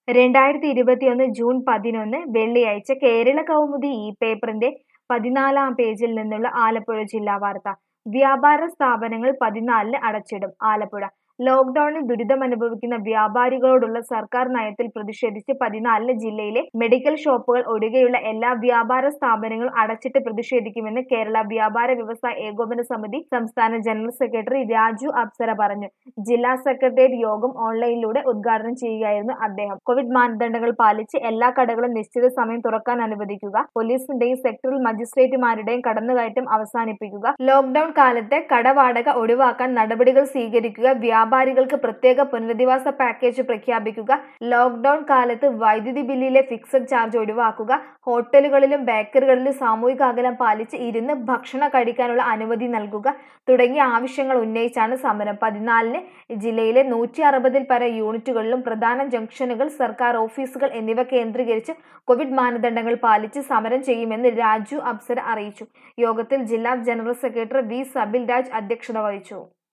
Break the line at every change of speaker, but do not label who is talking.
രണ്ടായിരത്തി ഇരുപത്തിയൊന്ന് ജൂൺ പതിനൊന്ന് വെള്ളിയാഴ്ച കേരള കൗമുദി ഈ പേപ്പറിന്റെ പതിനാലാം പേജിൽ നിന്നുള്ള ആലപ്പുഴ ജില്ലാ വാർത്ത വ്യാപാര സ്ഥാപനങ്ങൾ പതിനാലിന് അടച്ചിടും ആലപ്പുഴ ലോക്ഡൌണിൽ ദുരിതമനുഭവിക്കുന്ന വ്യാപാരികളോടുള്ള സർക്കാർ നയത്തിൽ പ്രതിഷേധിച്ച് പതിനാലിന് ജില്ലയിലെ മെഡിക്കൽ ഷോപ്പുകൾ ഒഴികെയുള്ള എല്ലാ വ്യാപാര സ്ഥാപനങ്ങളും അടച്ചിട്ട് പ്രതിഷേധിക്കുമെന്ന് കേരള വ്യാപാര വ്യവസായ ഏകോപന സമിതി സംസ്ഥാന ജനറൽ സെക്രട്ടറി രാജു അപ്സര പറഞ്ഞു ജില്ലാ സെക്രട്ടേറിയറ്റ് യോഗം ഓൺലൈനിലൂടെ ഉദ്ഘാടനം ചെയ്യുകയായിരുന്നു അദ്ദേഹം കോവിഡ് മാനദണ്ഡങ്ങൾ പാലിച്ച് എല്ലാ കടകളും നിശ്ചിത സമയം തുറക്കാൻ അനുവദിക്കുക പോലീസിന്റെയും സെക്ടറൽ മജിസ്ട്രേറ്റുമാരുടെയും കടന്നുകയറ്റം അവസാനിപ്പിക്കുക ലോക്ഡൌൺ കാലത്തെ കടവാടക ഒഴിവാക്കാൻ നടപടികൾ സ്വീകരിക്കുക വ്യാപാരികൾക്ക് പ്രത്യേക പുനരധിവാസ പാക്കേജ് പ്രഖ്യാപിക്കുക ലോക്ഡൌൺ കാലത്ത് വൈദ്യുതി ബില്ലിലെ ഫിക്സഡ് ചാർജ് ഒഴിവാക്കുക ഹോട്ടലുകളിലും ബേക്കറികളിലും സാമൂഹിക അകലം പാലിച്ച് ഇരുന്ന് ഭക്ഷണം കഴിക്കാനുള്ള അനുമതി നൽകുക തുടങ്ങിയ ആവശ്യങ്ങൾ ഉന്നയിച്ചാണ് സമരം പതിനാലിന് ജില്ലയിലെ നൂറ്റി അറുപതിൽ പര യൂണിറ്റുകളിലും പ്രധാന ജംഗ്ഷനുകൾ സർക്കാർ ഓഫീസുകൾ എന്നിവ കേന്ദ്രീകരിച്ച് കോവിഡ് മാനദണ്ഡങ്ങൾ പാലിച്ച് സമരം ചെയ്യുമെന്ന് രാജു അപ്സര അറിയിച്ചു യോഗത്തിൽ ജില്ലാ general secretary V Sabil Raj അധ്യക്ഷത വഹിച്ചു